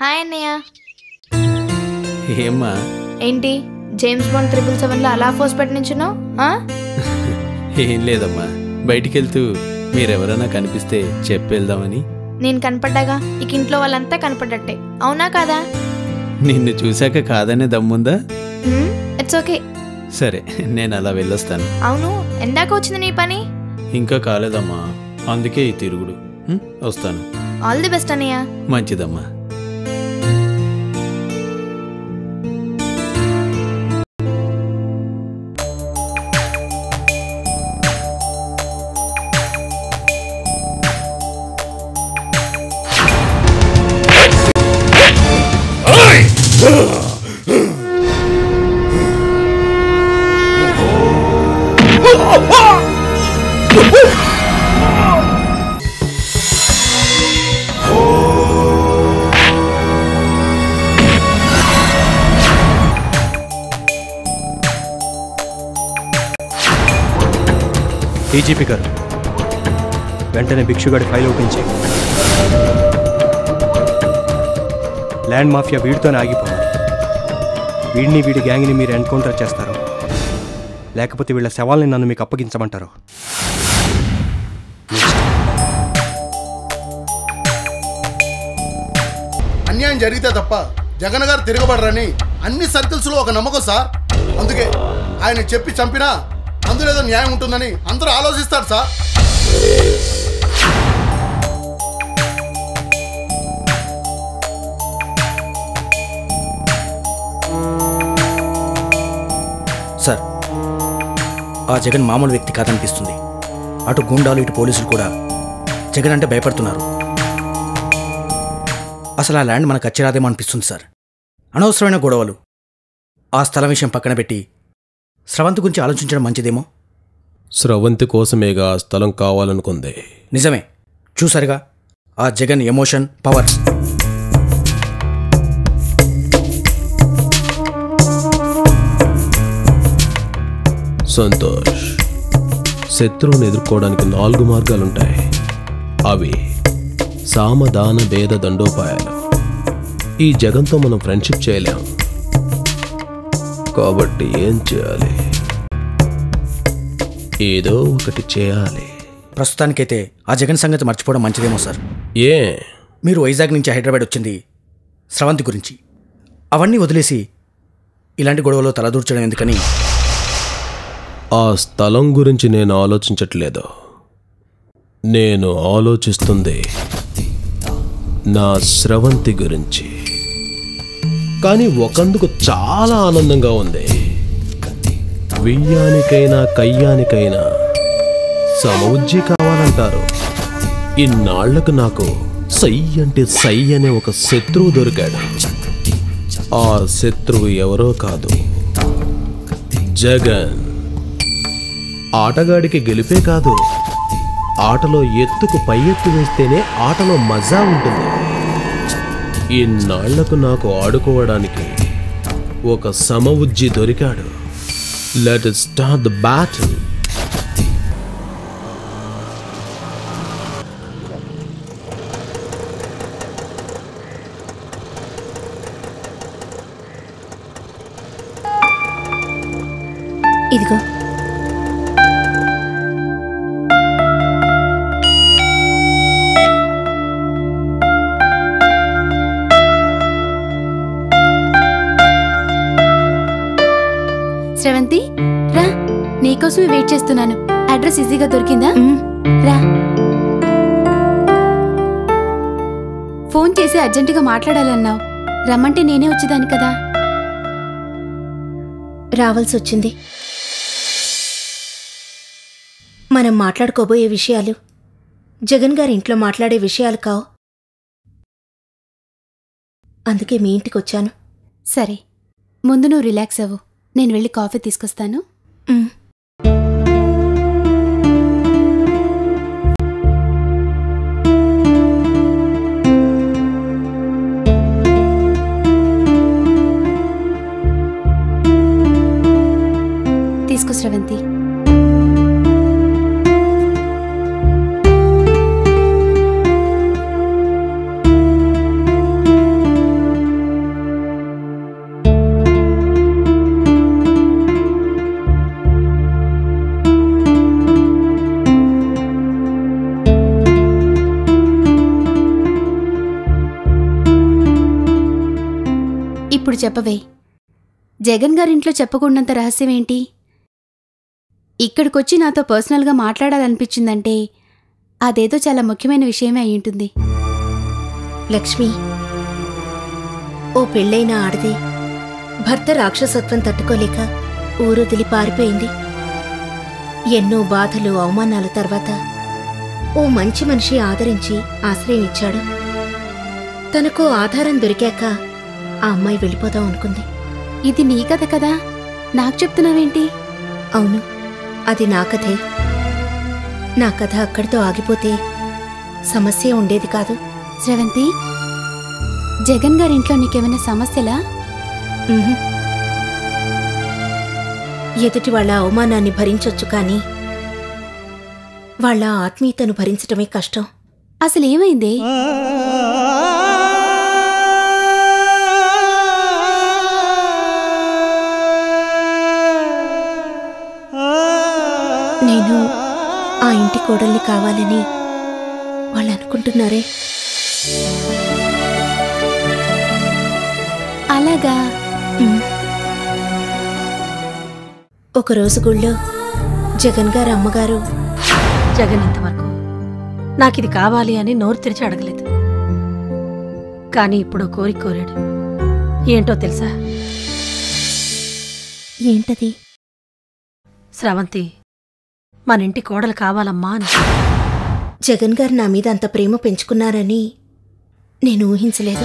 Hi అన్నయ్య ఏమ్మా ఏంటి జేమ్స్ బాండ్ త్రిపుల్ సెవెన్లో అలా ఫోర్స్ పెట్టి నించున్నావు ఆ? ఏం లేదమ్మా బయటికి వెళ్తూ మీరెవరైనా కనిపిస్తే చెప్పేద్దామని నేను కనపడ్డాగా ఇక ఇంట్లో వాళ్ళంతా కనపడ్డట్టే అవునా కాదా నిన్ను చూశాక కాదనే దమ్ముందా ఇట్స్ ఓకే సరే నేను అలా వెళ్ళొస్తాను అవును ఎందాక వచ్చింది నీ పని ఇంకా కాలేదమ్మా అందుకే ఈ తిరుగుడు ఉం? వస్తాను ఆల్ ది బెస్ట్ అన్నయ్య మంచిదమ్మా డీజీపీ గారు వెంటనే భిక్షుగాడి ఫైల్ ఓపెన్ చేయి ల్యాండ్ మాఫియా వీడితోనే ఆగిపోవాలి వీడిని వీడి గ్యాంగ్ని మీరు ఎన్కౌంటర్ చేస్తారు లేకపోతే వీళ్ళ శవాల్ని నన్ను మీకు అప్పగించమంటారు అన్యాయం జరిగితే తప్ప జగన్ గారు తిరగబడరని అన్ని సర్కిల్స్ లో ఒక నమ్మకం సార్ అందుకే ఆయన చెప్పి చంపినా అందులో ఏదో న్యాయం ఉంటుందని అందరూ ఆలోచిస్తారు సార్ సార్ ఆ జగన్ మామూలు వ్యక్తి కాదనిపిస్తుంది అటు గూండాలు ఇటు పోలీసులు కూడా జగన్ అంటే భయపడుతున్నారు అసలు ఆ ల్యాండ్ మనకు అచ్చిరాదేమో అనిపిస్తుంది సార్ అనవసరమైన గొడవలు ఆ స్థలం విషయం పక్కన పెట్టి స్రవంతి గురించి ఆలోచించడం మంచిదేమో స్రవంతి కోసమేగా ఆ స్థలం కావాలనుకుంది నిజమే చూసారుగా ఆ జగన్ ఎమోషన్ పవర్స్ సంతోష్ శత్రువుని ఎదుర్కోవడానికి నాలుగు మార్గాలుంటాయి అవి సామదాన భేద దండోపాయాలు ఈ జగంతో మనం ఫ్రెండ్షిప్ చేయలేం కాబట్టి ఏం చేయాలి ఏదో ఒకటి చేయాలి ప్రస్తుతానికైతే ఆ జగన్ సంగతి మర్చిపోవడం మంచిదేమో సార్ ఏ మీరు వైజాగ్ నుంచి హైదరాబాద్ వచ్చింది స్రవంతి గురించి అవన్నీ వదిలేసి ఇలాంటి గొడవలో తలదూర్చడం ఎందుకని ఆ స్థలం గురించి నేను ఆలోచించట్లేదు నేను ఆలోచిస్తుంది నా స్రవంతి గురించి కానీ ఒకందుకు చాలా ఆనందంగా ఉంది వియ్యానికైనా కయ్యానికైనా సమవుజ్జి కావాలంటారు ఇన్నాళ్లకు నాకు సై అంటే సై అనే ఒక శత్రువు దొరికాడు ఆ శత్రువు ఎవరో కాదు జగన్ ఆటగాడికి గెలిపే కాదు ఆటలో ఎత్తుకు పై ఎత్తు వేస్తేనే ఆటలో మజా ఉంటుంది ఇన్నాళ్లకు నాకు ఆడుకోవడానికి ఒక సమవుజ్జి దొరికాడు లెట్ స్టార్ట్ ద బ్యాటిల్ ఇదిగో శ్రవంతి రా నీకోసమే వెయిట్ చేస్తున్నాను అడ్రస్ ఈజీగా దొరికిందా రా ఫోన్ చేసి అర్జెంటుగా మాట్లాడాలన్నావు రమ్మంటే నేనే వచ్చేదాన్ని కదా రావాల్సి వచ్చింది మనం మాట్లాడుకోబోయే విషయాలు జగన్ గారి ఇంట్లో మాట్లాడే విషయాలు కావు అందుకే మీ ఇంటికి వచ్చాను సరే ముందు నువ్వు రిలాక్స్ అవ్వు నేను వెళ్ళి కాఫీ తీసుకొస్తాను మ్. తీసుకో స్రవంతి ఇప్పుడు చెప్పవే జగన్ గారింట్లో చెప్పకుండంత రహస్యం ఏంటి ఇక్కడికొచ్చి నాతో పర్సనల్గా మాట్లాడాలనిపించిందంటే అదేదో చాలా ముఖ్యమైన విషయమే అయి ఉంటుంది లక్ష్మి ఓ పెళ్ళైన ఆడది భర్త రాక్షసత్వం తట్టుకోలేక ఊరొదిలి పారిపోయింది ఎన్నో బాధలు అవమానాల తర్వాత ఓ మంచి మనిషి ఆదరించి ఆశ్రయం ఇచ్చాడు తనకు ఆధారం దొరికాక ఆ అమ్మాయి వెళ్ళిపోదాం అనుకుంది ఇది నీ కథ కదా నాకు చెప్తున్నావేంటి అవును అది నా కథే నా కథ అక్కడితో ఆగిపోతే సమస్య ఉండేది కాదు స్రవంతి జగన్ గారింట్లో నీకేమైనా సమస్యలా ఉహుం. ఎదుటి వాళ్ళ అవమానాన్ని భరించొచ్చు కానీ వాళ్ళ ఆత్మీయతను భరించటమే కష్టం అసలేమైంది నేను ఆ ఇంటి కోడల్ని కావాలని వాళ్ళు అనుకుంటున్నారే అలాగా ఉమ్. ఒకరోజు గుళ్ళో జగన్ గారు అమ్మగారు జగన్ ఇంతవరకు నాకిది కావాలి అని నోరు తెరిచి అడగలేదు కానీ ఇప్పుడు ఓ కోరిక కోరాడు ఏంటో తెలుసా ఏంటది స్రవంతి మన ఇంటి కోడలు కావాలమ్మా అని జగన్ గారు నా మీద అంత ప్రేమ పెంచుకున్నారని నేను ఊహించలేదు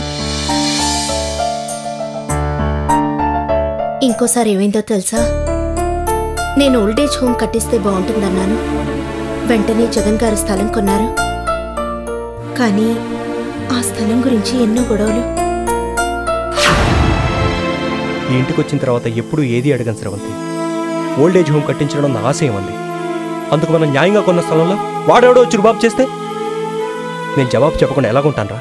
ఇంకోసారి ఏమైందో తెలుసా నేను ఓల్డేజ్ హోమ్ కట్టిస్తే బాగుంటుందన్నాను వెంటనే జగన్ గారు స్థలం కొన్నారు కానీ ఆ స్థలం గురించి ఎన్నో గొడవలు ఈ ఇంటికి వచ్చిన తర్వాత ఎప్పుడూ ఏది అడగను స్రవంతి ఓల్డ్ ఏజ్ హోమ్ కట్టించడం నా ఆశయం అంది అందుకు మనం న్యాయంగా కొన్న స్థలంలో వాడెవడో వచ్చి రుబాబు చేస్తే నేను జవాబు చెప్పకుండా ఎలాగుంటానరా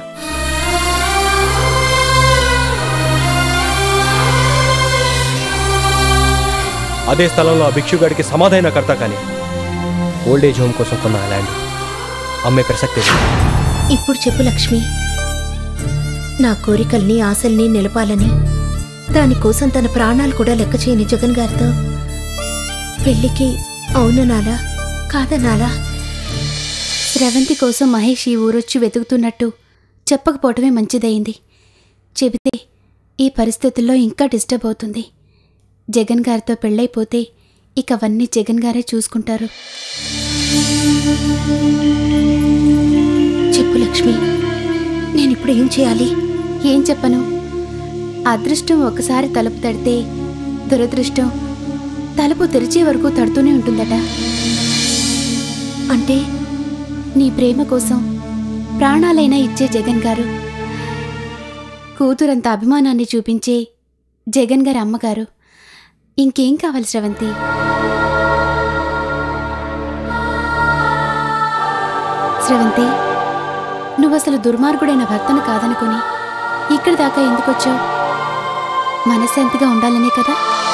అదే స్థలంలో ఆ భిక్షుగాడికి సమాధాన కర్త కానీ ఓల్డ్ ఏజ్ హోమ్ కోసం కొన్న ఆ ల్యాండ్ అమ్మే ప్రసక్తి లేదు. ఇప్పుడు చెప్పు లక్ష్మి నా కోరికల్ని ఆశల్ని నిలపాలని దానికోసం తన ప్రాణాలు కూడా లెక్క చేయని జగన్ గారితో పెళ్లికి అవుననాలా కాదనాలా స్రవంతి కోసం మహేష్ ఈ ఊరొచ్చి వెతుకుతున్నట్టు చెప్పకపోవటమే మంచిదయింది చెబితే ఈ పరిస్థితుల్లో ఇంకా డిస్టర్బ్ అవుతుంది జగన్ గారితో పెళ్ళైపోతే ఇక అవన్నీ జగన్ గారే చూసుకుంటారు చెప్పు లక్ష్మి నేనిప్పుడు ఏం చేయాలి ఏం చెప్పను అదృష్టం ఒకసారి తలుపు తడితే దురదృష్టం తలుపు తెరిచే వరకు తడుతూనే ఉంటుందట అంటే నీ ప్రేమ కోసం ప్రాణాలైనా ఇచ్చే జగన్ గారు కూతురంత అభిమానాన్ని చూపించే జగన్ గారి అమ్మగారు ఇంకేం కావాలి శ్రవంతి శ్రవంతి నువ్వసలు దుర్మార్గుడైన భర్తను కాదనుకుని ఇక్కడి దాకా ఎందుకొచ్చావు మనశ్శాంతిగా ఉండాలనే కదా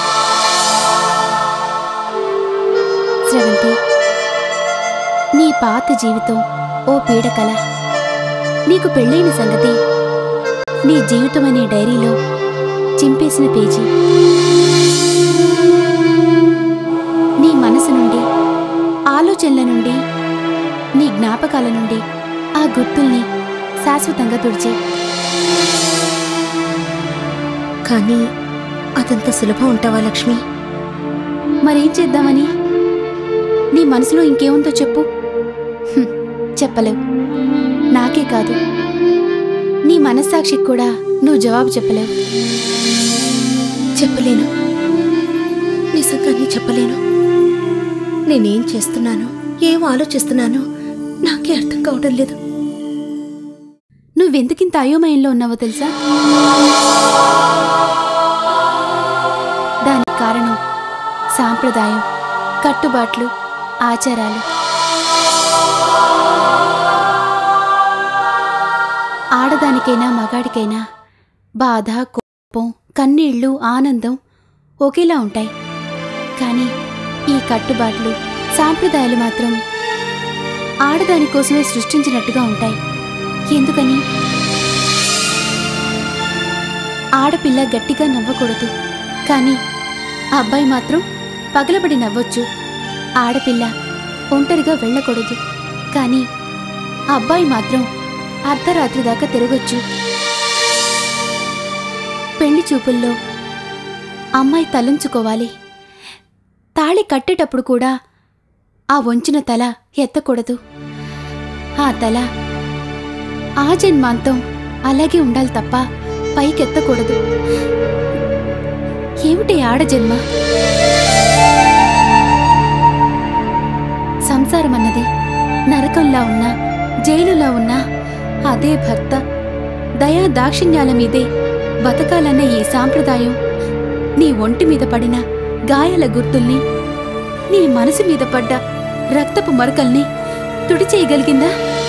శ్రవంతి నీ పాత జీవితం ఓ పీడకల నీకు పెళ్ళైన సంగతి నీ జీవితం అనే డైరీలో చింపేసిన పేజీ నీ మనసు నుండి ఆలోచనల నుండి నీ జ్ఞాపకాల నుండి ఆ గుర్తుల్ని శాశ్వతంగా తుడిచే కానీ అదంత సులభం ఉంటావా లక్ష్మి మరేం చేద్దామని నీ మనసులో ఇంకేముందో చెప్పు హ్మ్, చెప్పలేవు నాకే కాదు నీ మనస్సాక్షికి కూడా నువ్వు జవాబు చెప్పలేవు చెప్పలేను నిజంగానే చెప్పలేను నేనేం చేస్తున్నాను ఏం ఆలోచిస్తున్నానో నాకే అర్థం కావడం లేదు నువ్వెందుకింత అయోమయంలో ఉన్నావో తెలుసా దానికి కారణం సాంప్రదాయం కట్టుబాట్లు ఆచారాలు ఆడదానికైనా మగాడికైనా బాధ కోపం కన్నీళ్లు ఆనందం ఒకేలా ఉంటాయి కానీ ఈ కట్టుబాట్లు సాంప్రదాయాలు మాత్రం ఆడదాని కోసమే సృష్టించినట్టుగా ఉంటాయి ఎందుకని ఆడపిల్ల గట్టిగా నవ్వకూడదు కానీ ఆ అబ్బాయి మాత్రం పగలబడి నవ్వొచ్చు ఆడపిల్ల ఒంటరిగా వెళ్ళకూడదు కానీ ఆ అబ్బాయి మాత్రం అర్ధరాత్రి దాకా తిరగొచ్చు పెళ్లి చూపుల్లో అమ్మాయి తలంచుకోవాలి తాళి కట్టేటప్పుడు కూడా ఆ వంచిన తల ఎత్తకూడదు ఆ తల ఆ జన్మాంతం అలాగే ఉండాలి తప్ప పైకెత్తకూడదు ఏమిటి ఆడజన్మ సంసారం అన్నది నరకంలా ఉన్నా జైలులా ఉన్నా అదే భర్త దయా దాక్షిణ్యాల మీదే బతకాలన్న ఈ సాంప్రదాయం నీ ఒంటి మీద పడిన గాయాల గుర్తుల్ని నీ మనసు మీద పడ్డ రక్తపు మరకల్ని తుడిచేయగలిగిందా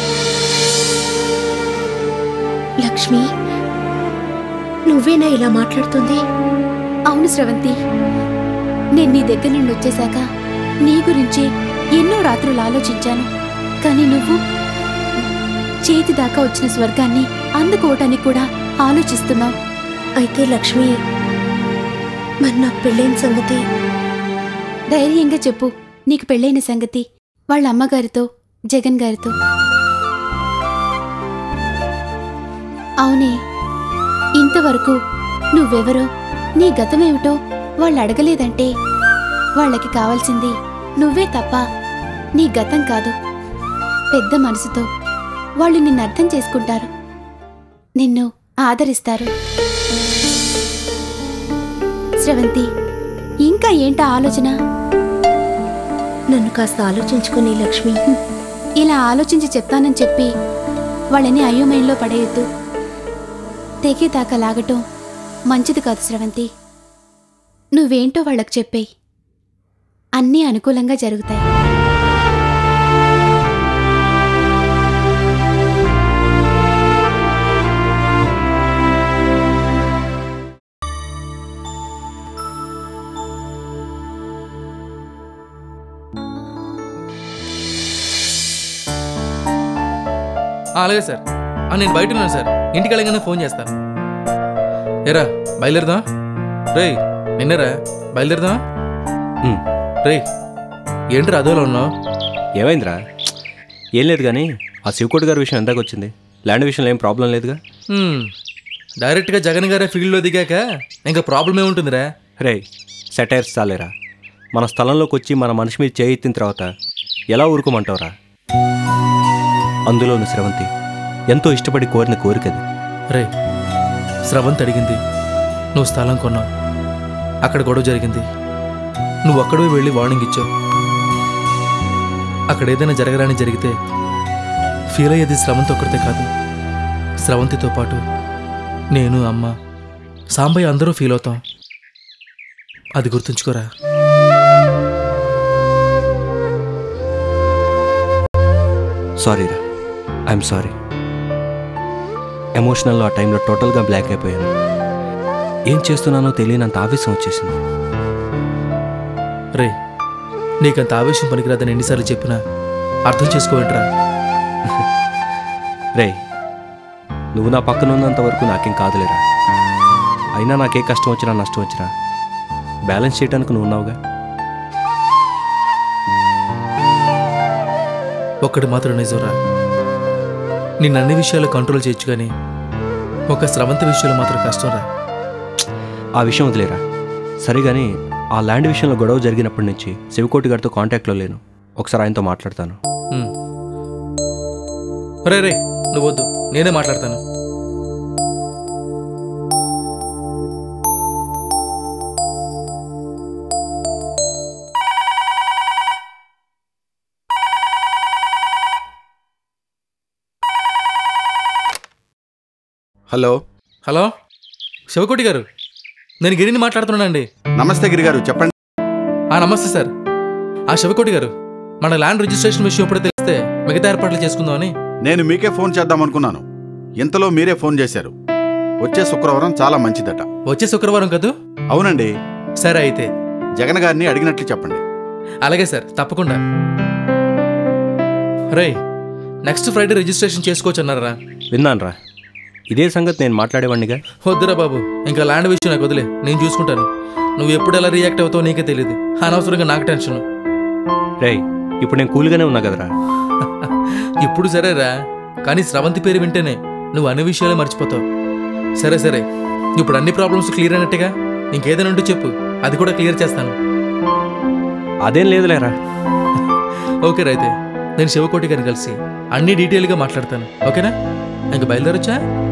లక్ష్మి నువ్వేనా ఇలా మాట్లాడుతుంది అవును స్రవంతి నేను నీ దగ్గర నుండి వచ్చేశాక నీ గురించే ఎన్నో రాత్రులు ఆలోచించాను కానీ నువ్వు చేతి దాకా వచ్చిన స్వర్గాన్ని అందుకోవటానికి కూడా ఆలోచిస్తున్నావు అయితే లక్ష్మి మరి నాకు పెళ్ళైన సంగతి ధైర్యంగా చెప్పు నీకు పెళ్ళైన సంగతి వాళ్ళ అమ్మగారితో జగన్ గారితో అవునే ఇంతవరకు నువ్వెవరో నీ గతమేమిటో వాళ్ళు అడగలేదంటే వాళ్ళకి కావాల్సింది నువ్వే తప్ప నీ గతం కాదు పెద్ద మనసుతో వాళ్ళు నిన్ను అర్థం చేసుకుంటారు నిన్ను ఆదరిస్తారు స్రవంతి ఇంకా ఏంటా ఆలోచన నన్ను కాస్త ఆలోచించుకుని లక్ష్మి ఇలా ఆలోచించి చెప్తానని చెప్పి వాళ్ళని అయోమయంలో పడేయొద్దు తెగేదాకా లాగటం మంచిది కాదు స్రవంతి నువ్వేంటో వాళ్ళకు చెప్పేయి అన్నీ అనుకూలంగా జరుగుతాయి ఆ, అలాగే సార్ ఆ, నేను బయట ఉన్నాను సార్ ఇంటికి వెళ్ళగానే ఫోన్ చేస్తాను ఏరా బయలుదేరదా రే నిన్నరా బయలుదేరదా ఉమ్. రే ఏంట్రా అదోలో ఉన్నావు ఏమైందిరా ఏం లేదు కానీ ఆ శివకోటి గారి విషయం ఎందాక వచ్చింది ల్యాండ్ విషయంలో ఏం ప్రాబ్లం లేదుగా హ్మ్. డైరెక్ట్గా జగన్ గారే ఫీల్డ్లో దిగాక ఇంకా ప్రాబ్లం ఏముంటుందిరా రే సెటైర్స్ చాలేరా మన స్థలంలోకి వచ్చి మన మనిషి మీద చేయిత్తిన తర్వాత ఎలా ఊరుకోమంటావురా అందులోను స్రవంతి ఎంతో ఇష్టపడి కోరిన కోరికది రే స్రవంత్ అడిగింది నువ్వు స్థలం కొన్నావు అక్కడ గొడవ జరిగింది నువ్వు అక్కడే వెళ్ళి వార్నింగ్ ఇచ్చావు అక్కడ ఏదైనా జరగరాని జరిగితే ఫీల్ అయ్యేది స్రవంత్ ఒక్కరితే కాదు స్రవంతితో పాటు నేను అమ్మ సాంబయ్య అందరూ ఫీల్ అవుతాం అది గుర్తుంచుకోరా సారీరా ఐఎమ్ సారీ ఎమోషనల్లో ఆ టైంలో టోటల్గా బ్లాక్ అయిపోయాను ఏం చేస్తున్నానో తెలియనంత ఆవేశం వచ్చేసింది రే నీకంత ఆవేశం పనికిరాదని ఎన్నిసార్లు చెప్పినా అర్థం చేసుకోవేంట్రా రే నువ్వు నా పక్కన ఉన్నంత వరకు నాకేం కాదులేరా అయినా నాకే కష్టం వచ్చినా నష్టం వచ్చినా బ్యాలెన్స్ చేయడానికి నువ్వు ఉన్నావుగా ఒక్కటి మాత్రం నిజంరా నిన్ను అన్ని విషయాలు కంట్రోల్ చేయొచ్చు కానీ ఒక స్రవంతి విషయంలో మాత్రం కష్టంరా ఆ విషయం వదిలేరా సరే కానీ ఆ ల్యాండ్ విషయంలో గొడవ జరిగినప్పటి నుంచి శివకోటి గారితో కాంటాక్ట్లో లేను ఒకసారి ఆయనతో మాట్లాడతాను ఉమ్. రే రే నువ్వు వద్దు నేనే మాట్లాడతాను హలో హలో శివకోటి గారు నేను గిరిని మాట్లాడుతున్నానండి నమస్తే గిరి గారు చెప్పండి ఆ నమస్తే సార్ ఆ శివకోటి గారు మన ల్యాండ్ రిజిస్ట్రేషన్ విషయం ఎప్పుడో తెలిస్తే మిగతా ఏర్పాట్లు చేసుకుందామని నేను మీకే ఫోన్ చేద్దాం అనుకున్నాను ఇంతలో మీరే ఫోన్ చేశారు వచ్చే శుక్రవారం చాలా మంచిదట వచ్చే శుక్రవారం కదూ అవునండి సరే అయితే జగన్ గారిని అడిగినట్లు చెప్పండి అలాగే సార్ తప్పకుండా రే నెక్స్ట్ ఫ్రైడే రిజిస్ట్రేషన్ చేసుకోవచ్చు అన్నారా విన్నానురా ఇదే సంగతి నేను మాట్లాడేవాడినిగా వద్దురా బాబు ఇంకా ల్యాండ్ విషయం నాకు వదిలే నేను చూసుకుంటాను నువ్వు ఎప్పుడు ఎలా రియాక్ట్ అవుతావో నీకే తెలియదు అనవసరంగా నాకు టెన్షన్ రేయ్ ఇప్పుడు నేను కూల్గానే ఉన్నా కదరా ఇప్పుడు సరేరా కానీ స్రవంతి పేరు వింటేనే నువ్వు అన్ని విషయాలే మర్చిపోతావు సరే సరే ఇప్పుడు అన్ని ప్రాబ్లమ్స్ క్లియర్ అయినట్టుగా ఇంకేదైనా ఉంటే చెప్పు అది కూడా క్లియర్ చేస్తాను అదేం లేదులేరా ఓకే రైతే నేను శివకోటి గారిని కలిసి అన్ని డీటెయిల్గా మాట్లాడతాను ఓకేనా ఇంక బయలుదేరొచ్చా